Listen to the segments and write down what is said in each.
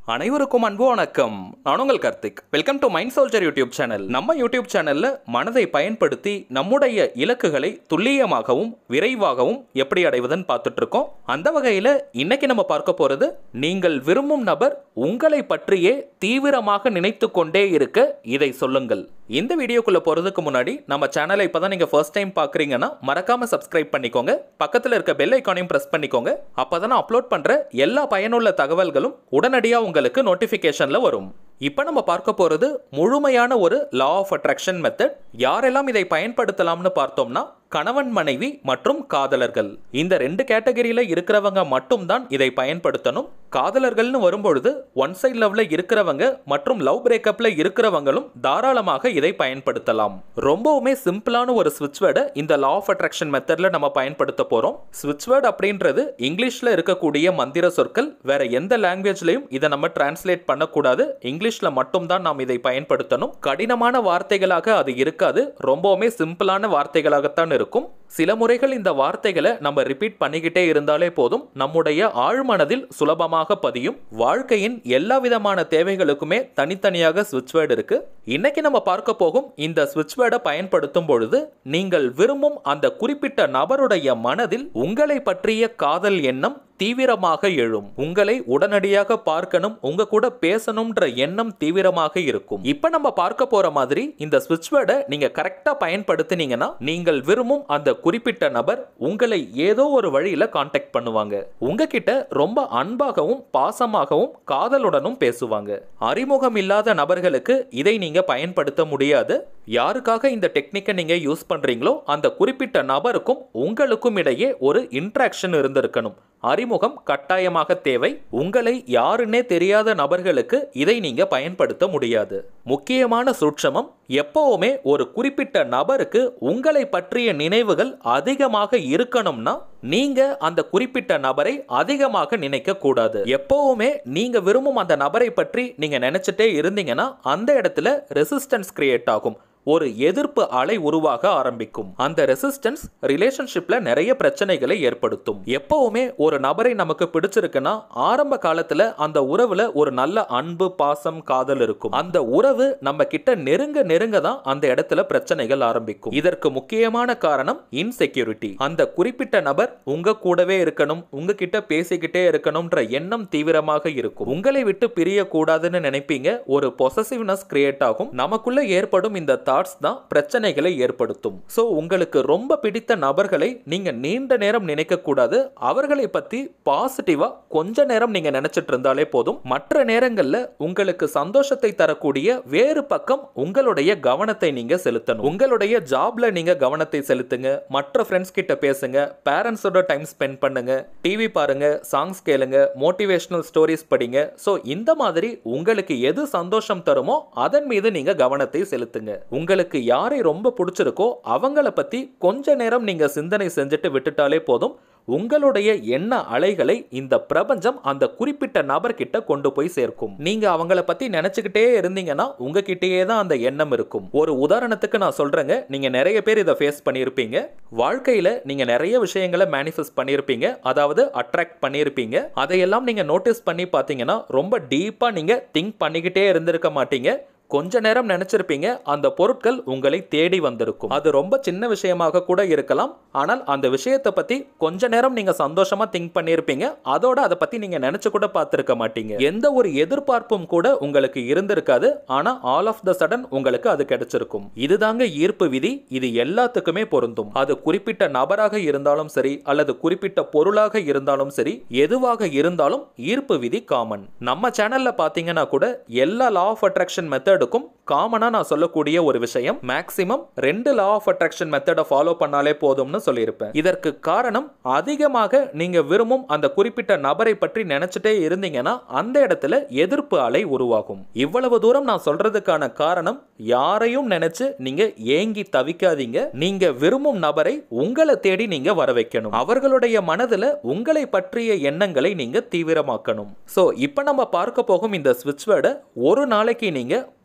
அனைவருக்கும் அன்பு வணக்கம் நான் உங்கள் Karthik welcome to mind soldier YouTube channel நம்ம யூடியூப் சேனல்ல மனதை பயன்படுத்தி நம்முடைய இலக்குகளை துல்லியமாகவும் விரைவாகவும் எப்படி அடைவதுன்னு பார்த்துட்டு இருக்கோம் அந்த வகையில இன்னைக்கு நம்ம பார்க்க போறது நீங்கள் விரும்பும் நபர் உங்களை பற்றியே தீவிரமாக நினைத்து கொண்டே இருக்க இதை சொல்லுங்கள் இந்த வீடியோக்குள்ள போறதுக்கு முன்னாடி நம்ம சேனலை இப்பதான் நீங்க ஃபர்ஸ்ட் டைம் பாக்குறீங்கன்னா மறக்காம சப்ஸ்கிரைப் பண்ணிக்கோங்க பக்கத்துல இருக்க பெல் ஐக்கானையும் பிரஸ் பண்ணிக்கோங்க அப்பதான் நான் அப்லோட் பண்ற எல்லா பயனுள்ள தகவல்களும் உடனடியா உங்களுக்கு நோட்டிபிகேஷன்ல வரும் இப்போ நம்ம பார்க்க போறது முழுமையான ஒரு லா ஆஃப் அட்ராக்ஷன் மெத்தட் யாரெல்லாம் இதை பயன்படுத்தலாம்னு பார்த்தோம்னா கணவன் மனைவி மற்றும் காதலர்கள் இந்த ரெண்டு கேட்டகரியில இருக்கிறவங்க மட்டும்தான் இதை பயன்படுத்தணும் காதலர்கள்னு வரும்பொழுது ஒன் சைட் லவ்ல இருக்கிறவங்க மற்றும் லவ் பிரேக்கப்ல இருக்கிறவங்களும் தாராளமாக இதை பயன்படுத்தலாம் ரொம்பவுமே சிம்பிளான ஒரு ஸ்விட்ச் வேர்டை இந்த லா ஆஃப் அட்ராக்ஷன் மெத்தட்ல நம்ம பயன்படுத்த போறோம் ஸ்விட்ச் வேர்ட் அப்படின்றது இங்கிலீஷ்ல இருக்கக்கூடிய மந்திர சொற்கள் வேற எந்த லாங்குவேஜ்லயும் இதை நம்ம டிரான்ஸ்லேட் பண்ணக்கூடாது இங்கிலீஷ்ல மட்டும்தான் நாம் இதை பயன்படுத்தணும் கடினமான வார்த்தைகளாக அது இருக்காது ரொம்பவுமே சிம்பிளான வார்த்தைகளாகத்தான் இருக்கும் சில முறைகள் இந்த வார்த்தைகளை நம்ம ரிப்பீட் பண்ணிக்கிட்டே இருந்தாலே போதும் நம்முடைய ஆழ்மனதில் சுலபமாக பதியும் வாழ்க்கையின் எல்லா விதமான தேவைகளுக்குமே தனித்தனியாக ஸ்விட்ச் வேர்டு இருக்கு இன்னைக்கு நம்ம பார்க்க போகும் இந்த ஸ்விட்ச் வேர்டை பயன்படுத்தும் பொழுது நீங்கள் விரும்பும் அந்த குறிப்பிட்ட நபருடைய மனதில் உங்களை பற்றிய காதல் எண்ணம் தீவிரமாக எழும் உங்களை உடனடியாக பார்க்கணும் உங்க கூட பேசணும்ன்ற எண்ணம் தீவிரமாக இருக்கும் இப்ப நம்ம பார்க்க போற மாதிரி இந்த ஸ்விட்ச் வேர்டை நீங்க கரெக்டா பயன்படுத்தினீங்கன்னா நீங்கள் விரும்பும் அந்த குறிப்பிட்ட நபர் உங்களை ஏதோ ஒரு வழியில காண்டாக்ட் பண்ணுவாங்க உங்ககிட்ட ரொம்ப அன்பாகவும் பாசமாகவும் காதலுடனும் பேசுவாங்க அறிமுகம் இல்லாத நபர்களுக்கு இதை நீங்க பயன்படுத்த முடியாது யாருக்காக இந்த டெக்னிக்கை நீங்க யூஸ் பண்றீங்களோ அந்த குறிப்பிட்ட நபருக்கும் உங்களுக்கும் இடையே ஒரு இன்ட்ராக்ஷன் இருந்திருக்கணும் அறிமுகம் கட்டாயமாக தேவை உங்களை யாருன்னே தெரியாத நபர்களுக்கு இதை நீங்க பயன்படுத்த முடியாது முக்கியமான சூட்சமம் எப்பவுமே ஒரு குறிப்பிட்ட நபருக்கு உங்களை பற்றிய நினைவுகள் அதிகமாக இருக்கணும்னா நீங்க அந்த குறிப்பிட்ட நபரை அதிகமாக நினைக்க கூடாது எப்பவுமே நீங்க விரும்பும் அந்த நபரை பற்றி நீங்க நினைச்சிட்டே இருந்தீங்கன்னா அந்த இடத்துல ரெசிஸ்டன்ஸ் கிரியேட் ஆகும் ஒரு எதிர்ப்பு அலை உருவாக ஆரம்பிக்கும் அந்த ரெசிஸ்டன்ஸ் ரிலேஷன்ஷிப்ல நிறைய பிரச்சனைகளை ஏற்படுத்தும் எப்பவுமே ஒரு நபரை நமக்கு பிடிச்சிருக்குன்னா ஆரம்ப காலத்துல அந்த உறவுல ஒரு நல்ல அன்பு பாசம் காதல் இருக்கும் அந்த உறவு நம்ம கிட்ட நெருங்க நெருங்க தான் அந்த இடத்துல பிரச்சனைகள் ஆரம்பிக்கும் இதற்கு முக்கியமான காரணம் இன்செக்யூரிட்டி அந்த குறிப்பிட்ட நபர் உங்க கூடவே இருக்கணும் உங்ககிட்ட பேசிக்கிட்டே இருக்கணும்ன்ற எண்ணம் தீவிரமாக இருக்கும் உங்களை விட்டு பிரிய கூடாதுன்னு நினைப்பீங்க ஒரு பொசசிவ்னஸ் கிரியேட் ஆகும் நமக்குள்ள ஏற்படும் இந்த தாட்ஸ் தான் பிரச்சனைகளை ஏற்படுத்தும் ஸோ உங்களுக்கு ரொம்ப பிடித்த நபர்களை நீங்க நீண்ட நேரம் நினைக்க கூடாது அவர்களை பத்தி பாசிட்டிவா கொஞ்ச நேரம் நீங்க நினைச்சிட்டு இருந்தாலே போதும் மற்ற நேரங்கள்ல உங்களுக்கு சந்தோஷத்தை தரக்கூடிய வேறு பக்கம் உங்களுடைய கவனத்தை நீங்க செலுத்தணும் உங்களுடைய ஜாப்ல நீங்க கவனத்தை செலுத்துங்க மற்ற ஃப்ரெண்ட்ஸ் கிட்ட பேசுங்க பேரண்ட்ஸோட டைம் ஸ்பெண்ட் பண்ணுங்க டிவி பாருங்க சாங்ஸ் கேளுங்க மோட்டிவேஷனல் ஸ்டோரிஸ் படிங்க ஸோ இந்த மாதிரி உங்களுக்கு எது சந்தோஷம் தருமோ அதன் மீது நீங்க கவனத்தை செலுத்துங்க உங்களுக்கு யாரை ரொம்ப பிடிச்சிருக்கோ அவங்கள பத்தி கொஞ்ச நேரம் நீங்க சிந்தனை செஞ்சுட்டு விட்டுட்டாலே போதும் உங்களுடைய எண்ண அலைகளை இந்த பிரபஞ்சம் அந்த குறிப்பிட்ட நபர்கிட்ட கொண்டு போய் சேர்க்கும் நீங்க அவங்கள பத்தி நினைச்சுக்கிட்டே இருந்தீங்கன்னா உங்ககிட்டயே தான் அந்த எண்ணம் இருக்கும் ஒரு உதாரணத்துக்கு நான் சொல்றேங்க நீங்க நிறைய பேர் இதை ஃபேஸ் பண்ணியிருப்பீங்க வாழ்க்கையில நீங்க நிறைய விஷயங்களை மேனிஃபெஸ்ட் பண்ணியிருப்பீங்க அதாவது அட்ராக்ட் பண்ணியிருப்பீங்க அதையெல்லாம் நீங்க நோட்டீஸ் பண்ணி பார்த்தீங்கன்னா ரொம்ப டீப்பா நீங்க திங்க் பண்ணிக்கிட்டே இருந்திருக்க மாட்டீங்க கொஞ்ச நேரம் நினைச்சிருப்பீங்க அந்த பொருட்கள் உங்களை தேடி வந்திருக்கும் அது ரொம்ப சின்ன விஷயமாக கூட இருக்கலாம் ஆனால் அந்த விஷயத்தை பத்தி கொஞ்ச நேரம் நீங்க சந்தோஷமா திங்க் பண்ணியிருப்பீங்க அதோட அதை பத்தி நீங்க நினைச்சு கூட பார்த்திருக்க மாட்டீங்க எந்த ஒரு எதிர்பார்ப்பும் கூட உங்களுக்கு இருந்திருக்காது ஆனா ஆல் ஆஃப் த சடன் உங்களுக்கு அது கிடைச்சிருக்கும் இதுதாங்க ஈர்ப்பு விதி இது எல்லாத்துக்குமே பொருந்தும் அது குறிப்பிட்ட நபராக இருந்தாலும் சரி அல்லது குறிப்பிட்ட பொருளாக இருந்தாலும் சரி எதுவாக இருந்தாலும் ஈர்ப்பு விதி காமன் நம்ம சேனல்ல பாத்தீங்கன்னா கூட எல்லா லா ஆஃப் அட்ராக்ஷன் மெத்தட் மெத்தடுக்கும் காமனா நான் சொல்லக்கூடிய ஒரு விஷயம் மேக்சிமம் ரெண்டு லா ஆஃப் அட்ராக்ஷன் மெத்தடை ஃபாலோ பண்ணாலே போதும்னு சொல்லியிருப்பேன் இதற்கு காரணம் அதிகமாக நீங்க விரும்பும் அந்த குறிப்பிட்ட நபரை பற்றி நினைச்சிட்டே இருந்தீங்கன்னா அந்த இடத்துல எதிர்ப்பு அலை உருவாகும் இவ்வளவு தூரம் நான் சொல்றதுக்கான காரணம் யாரையும் நினைச்சு நீங்க ஏங்கி தவிக்காதீங்க நீங்க விரும்பும் நபரை உங்களை தேடி நீங்க வர வைக்கணும் அவர்களுடைய மனதுல உங்களை பற்றிய எண்ணங்களை நீங்க தீவிரமாக்கணும் சோ இப்போ நம்ம பார்க்க போகும் இந்த ஸ்விட்ச் வேர்டை ஒரு நாளைக்கு நீங்க பத்து நிமிடம்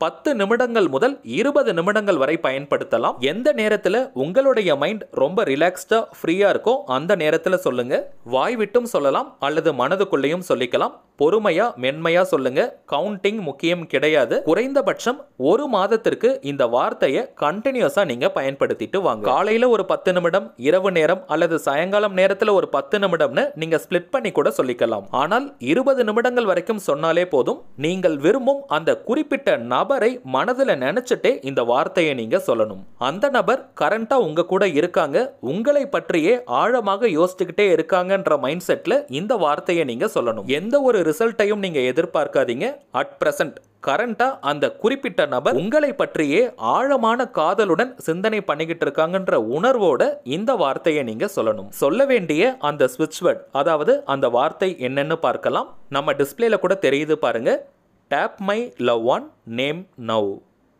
நிமிடங்கள் முதல் இருபது நிமிடங்கள் வரை பயன்படுத்தலாம் எந்த நேரத்தில் உங்களுடைய மைண்ட் ரொம்ப ரிலாக்ஸ்டா ஃப்ரீயா இருக்கோ அந்த நேரத்தில் சொல்லுங்க வாய் விட்டும் சொல்லலாம் அல்லது மனதுக்குள்ளேயும் சொல்லிக்கலாம் பொறுமையா மென்மையா சொல்லுங்க கவுண்டிங் முக்கியம் கிடையாது குறைந்தபட்சம் ஒரு மாதத்திற்கு இந்த வார்த்தையை கண்டினியூஸா நீங்க பயன்படுத்திட்டு வாங்க காலையில ஒரு பத்து நிமிடம் இரவு நேரம் அல்லது சாயங்காலம் நேரத்துல ஒரு பத்து நிமிடம்னு நீங்க ஸ்பிளிட் பண்ணி கூட சொல்லிக்கலாம் ஆனால் இருபது நிமிடங்கள் வரைக்கும் சொன்னாலே போதும் நீங்கள் விரும்பும் அந்த குறிப்பிட்ட நபரை மனதுல நினைச்சிட்டே இந்த வார்த்தையை நீங்க சொல்லணும் அந்த நபர் கரண்டா உங்க கூட இருக்காங்க உங்களை பற்றியே ஆழமாக யோசிச்சுக்கிட்டே இருக்காங்கன்ற மைண்ட் செட்ல இந்த வார்த்தையை நீங்க சொல்லணும் எந்த ஒரு ரிசல்ட்டையும் நீங்க எதிர்பார்க்காதீங்க அட் பிரசன்ட் கரண்டா அந்த குறிப்பிட்ட நபர் உங்களை பற்றியே ஆழமான காதலுடன் சிந்தனை பண்ணிக்கிட்டு இருக்காங்கன்ற உணர்வோட இந்த வார்த்தையை நீங்க சொல்லணும் சொல்ல வேண்டிய அந்த ஸ்விட்ச் வேர்ட் அதாவது அந்த வார்த்தை என்னன்னு பார்க்கலாம் நம்ம டிஸ்பிளேல கூட தெரியுது பாருங்க tap my love one name now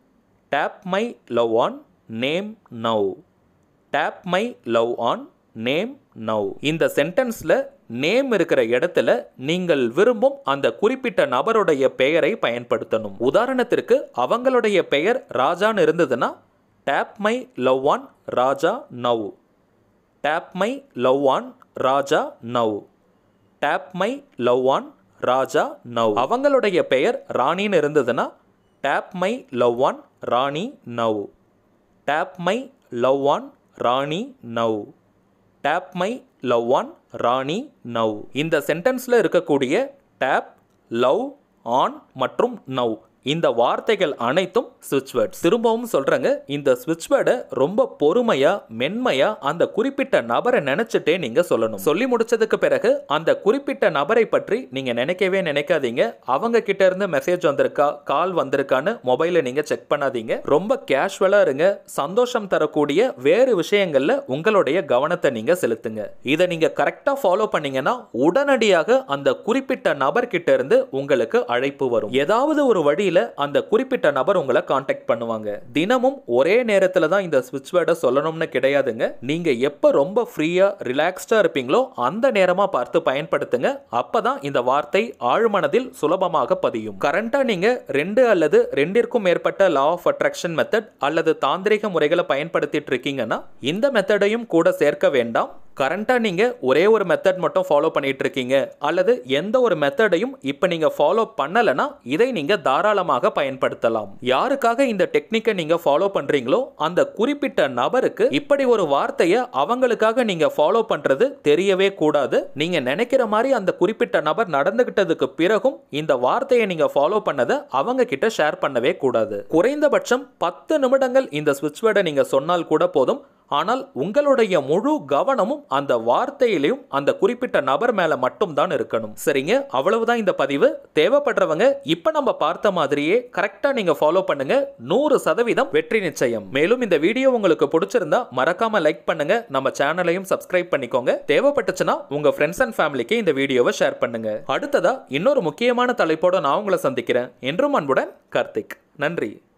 tap my love on name now tap my love on name now இந்த சென்டென்ஸ்ல நேம் இருக்கிற இடத்துல நீங்கள் விரும்பும் அந்த குறிப்பிட்ட நபருடைய பெயரை பயன்படுத்தணும் உதாரணத்திற்கு அவங்களுடைய பெயர் ராஜான்னு இருந்ததுன்னா tap my love on Raja now tap my love on Raja now tap my love on Raja now அவங்களுடைய பெயர் ராணின்னு இருந்ததுன்னா tap my love on Rani now tap my love on Rani now tap my love on Rani now இந்த சென்டென்ஸில் இருக்கக்கூடிய டேப் லவ் ஆன் மற்றும் now இந்த வார்த்தைகள் அனைத்தும் ஸ்விட்ச் வேர்ட்ஸ் திரும்பவும் சொல்றேங்க இந்த ஸ்விட்ச் வேர்டை ரொம்ப பொறுமையா மென்மையா அந்த குறிப்பிட்ட நபரை நினைச்சிட்டே நீங்க சொல்லணும் சொல்லி முடிச்சதுக்கு பிறகு அந்த குறிப்பிட்ட நபரை பற்றி நீங்க நினைக்கவே நினைக்காதீங்க அவங்க கிட்ட இருந்து மெசேஜ் வந்திருக்கா கால் வந்திருக்கான்னு மொபைலை நீங்க செக் பண்ணாதீங்க ரொம்ப கேஷுவலா இருங்க சந்தோஷம் தரக்கூடிய வேறு விஷயங்கள்ல உங்களுடைய கவனத்தை நீங்க செலுத்துங்க இதை நீங்க கரெக்டா ஃபாலோ பண்ணீங்கன்னா உடனடியாக அந்த குறிப்பிட்ட நபர் கிட்ட இருந்து உங்களுக்கு அழைப்பு வரும் ஏதாவது ஒரு வழியில அந்த குறிப்பிட்ட நபர் உங்களை காண்டாக்ட் பண்ணுவாங்க தினமும் ஒரே நேரத்துல தான் இந்த ஸ்விட்ச் வேர்டை சொல்லணும்னு கிடையாதுங்க நீங்க எப்ப ரொம்ப ஃப்ரீயா ரிலாக்ஸ்டா இருப்பீங்களோ அந்த நேரமா பார்த்து பயன்படுத்துங்க அப்பதான் இந்த வார்த்தை ஆழ்மனதில் சுலபமாக பதியும் கரண்டா நீங்க ரெண்டு அல்லது ரெண்டிற்கும் மேற்பட்ட லா ஆஃப் அட்ராக்ஷன் மெத்தட் அல்லது தாந்திரிக முறைகளை பயன்படுத்திட்டு இருக்கீங்கன்னா இந்த மெத்தடையும் கூட சேர்க்க வேண்டாம் கரண்டாக நீங்கள் ஒரே ஒரு மெத்தட் மட்டும் ஃபாலோ பண்ணிட்டு இருக்கீங்க அல்லது எந்த ஒரு மெத்தடையும் இப்போ நீங்கள் ஃபாலோ பண்ணலைன்னா இதை நீங்கள் தாராளமாக பயன்படுத்தலாம் யாருக்காக இந்த டெக்னிக்கை நீங்கள் ஃபாலோ பண்ணுறீங்களோ அந்த குறிப்பிட்ட நபருக்கு இப்படி ஒரு வார்த்தையை அவங்களுக்காக நீங்கள் ஃபாலோ பண்ணுறது தெரியவே கூடாது நீங்கள் நினைக்கிற மாதிரி அந்த குறிப்பிட்ட நபர் நடந்துகிட்டதுக்கு பிறகும் இந்த வார்த்தையை நீங்கள் ஃபாலோ பண்ணதை அவங்க கிட்ட ஷேர் பண்ணவே கூடாது குறைந்தபட்சம் பத்து நிமிடங்கள் இந்த ஸ்விட்ச் வேர்டை நீங்கள் சொன்னால் கூட போதும் ஆனால் உங்களுடைய முழு கவனமும் அந்த வார்த்தையிலையும் அந்த குறிப்பிட்ட நபர் மேல மட்டும் தான் இருக்கணும் சரிங்க அவ்வளவுதான் இந்த பதிவு தேவைப்படுறவங்க இப்ப நம்ம பார்த்த மாதிரியே கரெக்டா நீங்க ஃபாலோ பண்ணுங்க நூறு சதவீதம் வெற்றி நிச்சயம் மேலும் இந்த வீடியோ உங்களுக்கு பிடிச்சிருந்தா மறக்காம லைக் பண்ணுங்க நம்ம சேனலையும் சப்ஸ்கிரைப் பண்ணிக்கோங்க தேவைப்பட்டுச்சுன்னா உங்க ஃப்ரெண்ட்ஸ் அண்ட் ஃபேமிலிக்கு இந்த வீடியோவை ஷேர் பண்ணுங்க அடுத்ததா இன்னொரு முக்கியமான தலைப்போட நான் உங்களை சந்திக்கிறேன் என்றும் அன்புடன் கார்த்திக் நன்றி